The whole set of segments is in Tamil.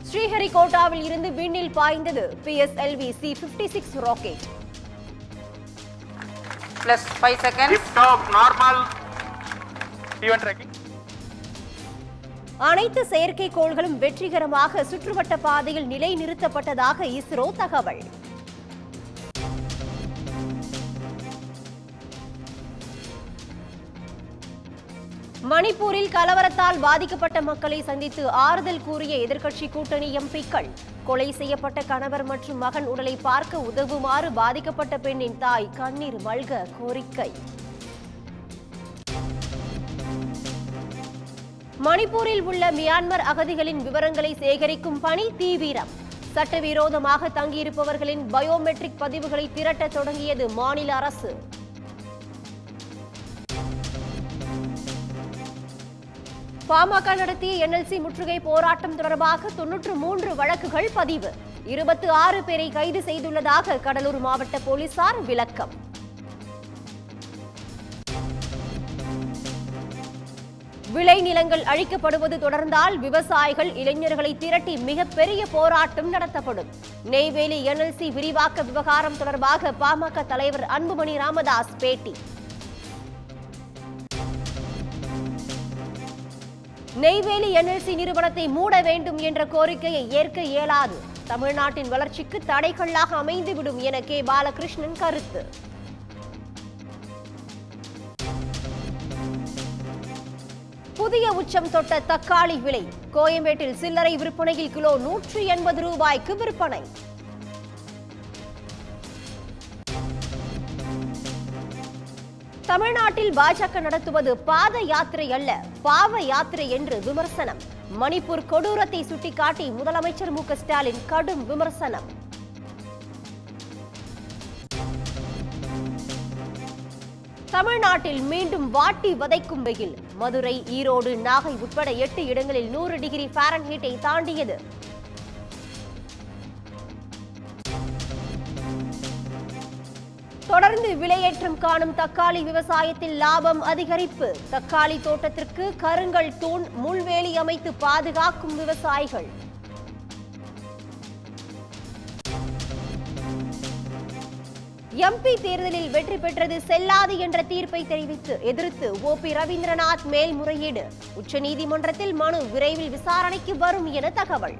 ஸ்ரீஹரிகோட்டாவில் இருந்து விண்ணில் பாய்ந்தது PSLV C fifty six rocket plus 5 seconds. Lift off normal. T1 tracking. அனைத்து செயற்கைக்கோள்களும் வெற்றிகரமாக சுற்றுவட்ட பாதையில் நிலைநிறுத்தப்பட்டதாக இஸ்ரோ தகவல் மணிப்பூரில் கலவரத்தால் பாதிக்கப்பட்ட மக்களை சந்தித்து ஆறுதல் கூறிய எதிர்க்கட்சி கூட்டணி எம்பிக்கள் கொலை செய்யப்பட்ட கணவர் மற்றும் மகன் உடலை பார்க்க உதவுமாறு பாதிக்கப்பட்ட பெண்ணின் தாய் கண்ணீர் மல்க கோரிக்கை மணிப்பூரில் உள்ள மியான்மர் அகதிகளின் விவரங்களை சேகரிக்கும் பணி தீவிரம் சட்டவிரோதமாக தங்கியிருப்பவர்களின் பயோமெட்ரிக் பதிவுகளை திரட்ட தொடங்கியது மாநில அரசு பாமக நடத்திய என்எல்சி முற்றுகை போராட்டம் தொடர்பாக தொன்னூற்று மூன்று வழக்குகள் பதிவு இருபத்தி ஆறு பேரை கைது செய்துள்ளதாக கடலூர் மாவட்ட போலீசார் விளக்கம் விளைநிலங்கள் அழிக்கப்படுவது தொடர்ந்தால் விவசாயிகள் இளைஞர்களை திரட்டி மிகப்பெரிய போராட்டம் நடத்தப்படும் நெய்வேலி என்எல்சி விரிவாக்க விவகாரம் தொடர்பாக பாமக தலைவர் அன்புமணி ராமதாஸ் பேட்டி நெய்வேலி என்எல்சி நிறுவனத்தை மூட வேண்டும் என்ற கோரிக்கையை ஏற்க இயலாது தமிழ்நாட்டின் வளர்ச்சிக்கு தடைகளாக அமைந்துவிடும் என கே பாலகிருஷ்ணன் கருத்து புதிய உச்சம் தொட்ட தக்காளி விலை கோயம்பேட்டில் சில்லறை விற்பனையில் கிலோ நூற்றி எண்பது ரூபாய்க்கு விற்பனை தமிழ்நாட்டில் பாஜக நடத்துவது பாத யாத்திரை அல்ல பாவ யாத்திரை என்று விமர்சனம் மணிப்பூர் கொடூரத்தை சுட்டிக்காட்டி முதலமைச்சர் மு க ஸ்டாலின் கடும் விமர்சனம் தமிழ்நாட்டில் மீண்டும் வாட்டி வதைக்கும் வெயில் மதுரை ஈரோடு நாகை உட்பட எட்டு இடங்களில் நூறு டிகிரி ஃபாரன்ஹீட்டை தாண்டியது தொடர்ந்து விலையேற்றம் காணும் தக்காளி விவசாயத்தில் லாபம் அதிகரிப்பு தக்காளி தோட்டத்திற்கு கருங்கல் தூண் முள்வேலி அமைத்து பாதுகாக்கும் விவசாயிகள் எம்பி தேர்தலில் வெற்றி பெற்றது செல்லாது என்ற தீர்ப்பை தெரிவித்து எதிர்த்து ஓ பி ரவீந்திரநாத் மேல்முறையீடு உச்சநீதிமன்றத்தில் மனு விரைவில் விசாரணைக்கு வரும் என தகவல்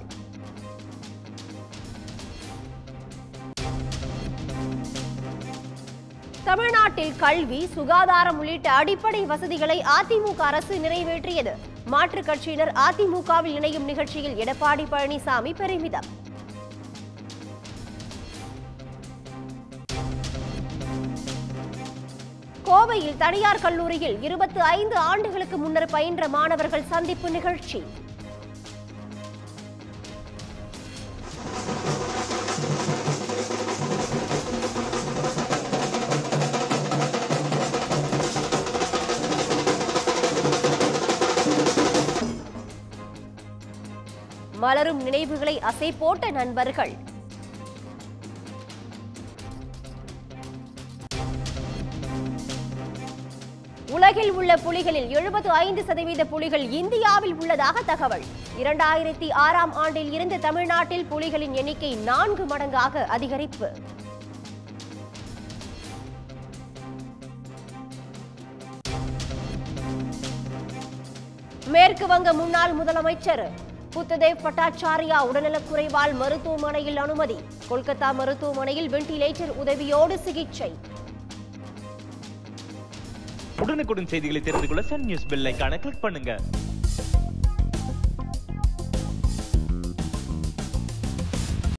தமிழ்நாட்டில் கல்வி சுகாதாரம் உள்ளிட்ட அடிப்படை வசதிகளை அதிமுக அரசு நிறைவேற்றியது மாற்றுக் கட்சியினர் அதிமுகவில் இணையும் நிகழ்ச்சியில் எடப்பாடி பழனிசாமி பெருமிதம் கோவையில் தனியார் கல்லூரியில் இருபத்தி ஐந்து ஆண்டுகளுக்கு முன்னர் பயின்ற மாணவர்கள் சந்திப்பு நிகழ்ச்சி மலரும் நினைவுகளை அசை போட்ட நண்பர்கள் உலகில் உள்ள புலிகளில் எழுபத்து ஐந்து சதவீத புலிகள் இந்தியாவில் உள்ளதாக தகவல் இரண்டாயிரத்தி ஆறாம் ஆண்டில் இருந்து தமிழ்நாட்டில் புலிகளின் எண்ணிக்கை நான்கு மடங்காக அதிகரிப்பு மேற்கு வங்க முன்னாள் முதலமைச்சர் புத்ததேவ் பட்டாச்சாரியா உடல்நலக்குறைவால் மருத்துவமனையில் அனுமதி கொல்கத்தா மருத்துவமனையில் வெண்டிலேட்டர் உதவியோடு சிகிச்சை உடனுக்குடன் செய்திகளை தெரிந்து கொள்ள சன் நியூஸ் பெல் ஐகானை கிளிக் பண்ணுங்க